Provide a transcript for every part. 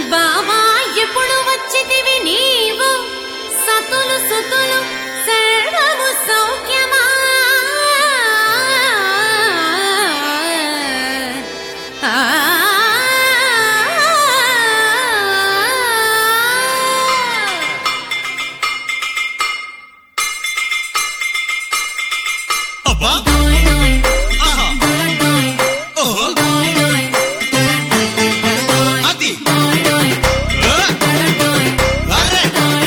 బావా ఎప్పుడు వచ్చితివి నీవు సతులు సుతులు సర్వము సౌఖ్యమా ఆ అబ్బా ఆహా ఓహో అది ఆ, అరే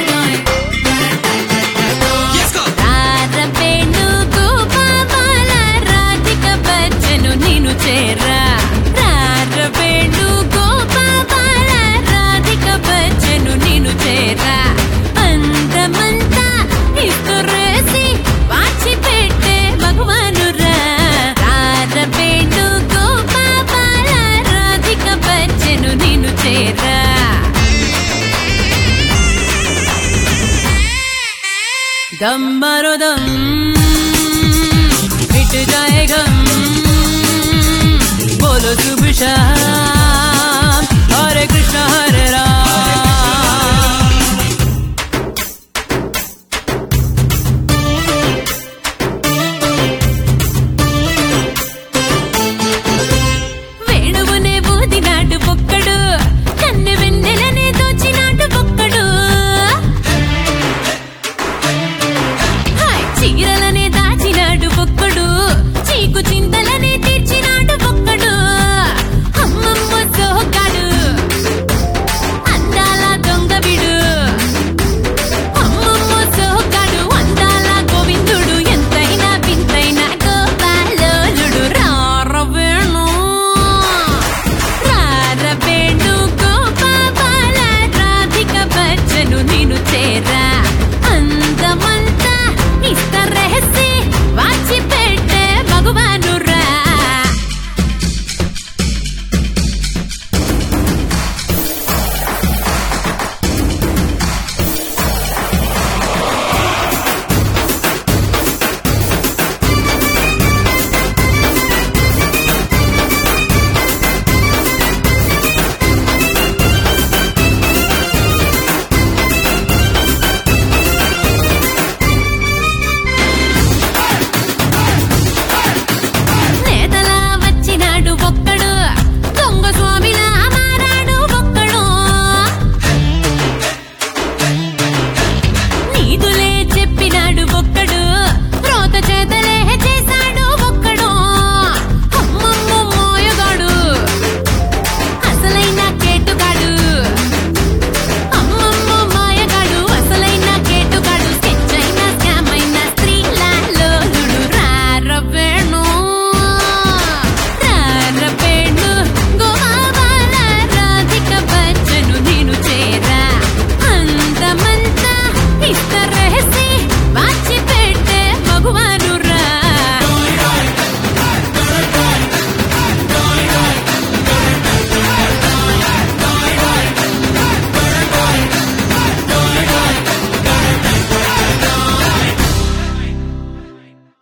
చేసుకో రారవేణు గోపాల రాధిక బచ్చను నిన్ను చేరా రారవేణు గోపాల రాధిక బచ్చను నిన్ను చేరా అందమంతా ఇస్తురేసి వాచి పెట్టే భగవానురా రారవేణు గోపాల రాధిక బచ్చను నిన్ను చేరా दम मारो दम मिट जाए गम बोलो शुभ शाम हरे कृष्ण हरे राम